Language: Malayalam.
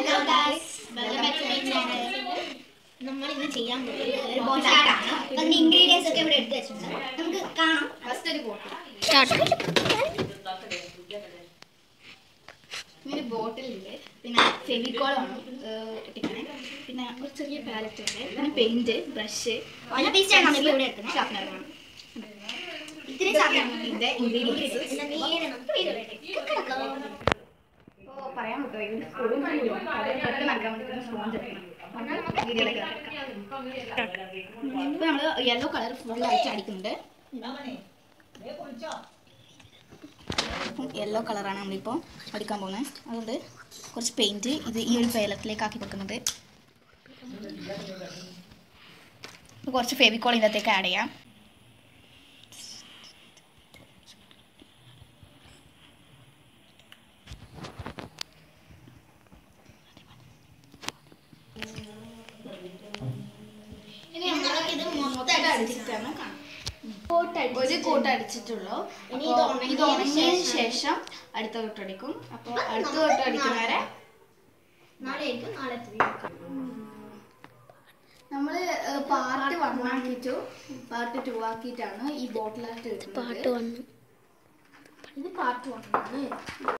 Hello guys welcome back to my channel നമ്മൾ ഇന്ന് ചെയ്യാൻ പോകുന്നത് ഒരു ബോട്ട് ആർട്ടാണ് അതിന്റെ ഇൻഗ്രീഡിയൻസ് ഒക്കെ ഇവിടെ എടുത്ത് വെച്ചിട്ടുണ്ട് നമുക്ക് കാണാം ഫസ്റ്റ് ഒരു ബോട്ടിൽ ഇങ്ങനെ ബോട്ടിലുണ്ട് പിന്നെ ഫെവിക്കോൾ വേണം ഒട്ടിക്കണേ പിന്നെ ഒരു ചെറിയ പാലറ്റ് ഉണ്ട് പിന്നെ പെയിന്റ് ബ്രഷ് ഓയിൽ പേസ്റ്റ് ആണ് നമ്മൾ ഇവിടെ എടുക്കുന്നത് ഷാർപ്പനർ വേണം ഇത്രയും സാധനം ഇതിന്റെ ഇൻഗ്രീഡിയൻസ് നേരെ നമുക്ക് വീഡിയോയിലേക്ക് കിടക്കാം. ഇപ്പോൾ പറയാൻ പറ്റുമോ ഇതിന് സ്പൂൺ പെട്ടെന്ന് ആക്കാൻ വേണ്ടി സ്പൂൺ ചേർക്കണം വീഡിയോയിലേക്ക് ഇപ്പോൾ നമ്മൾ യെല്ലോ കളർ ഫുൾ ആയിട്ട് അടിക്കുന്നുണ്ട് യെല്ലോ കളറാണ് നമ്മളിപ്പോൾ അടിക്കാൻ പോകുന്നത് അതുകൊണ്ട് കുറച്ച് പെയിൻറ്റ് ഇത് ഈ ഒരു പേലത്തിലേക്ക് ആക്കി കൊടുക്കുന്നുണ്ട് ഇപ്പൊ കുറച്ച് ഫെവിക്കോൾ ഇതിനകത്തേക്ക് ആഡ് ചെയ്യാം ഇനി നമ്മൾക്ക് ഇത് മൊത്തമായിട്ട് അടിച്ചിട്ടാണ് കാണാം കോട്ട് ഒരു കോട്ട് അടിച്ചിട്ടുള്ളൂ ഇനി അപ്പോ ഇത് ഉണങ്ങിയതിന് ഇത് ഉണങ്ങിയതിന് ശേഷം- ശേഷം അടുത്ത കോട്ട് അടിക്കും അപ്പോൾ അപ്പൊ അടുത്ത നമുക്ക് കോട്ട് അടിക്കുന്നവരെ നാളെ ആയിരിക്കും നാളെ നമ്മൾ പാർട്ട് വൺ ആക്കിയിട്ടു പാർട്ട് ടു ആക്കിയിട്ടാണ് ഈ ബോട്ടിലായിട്ട് പാർട്ട് വൺ ഇത് പാർട്ട് വൺ ആണ്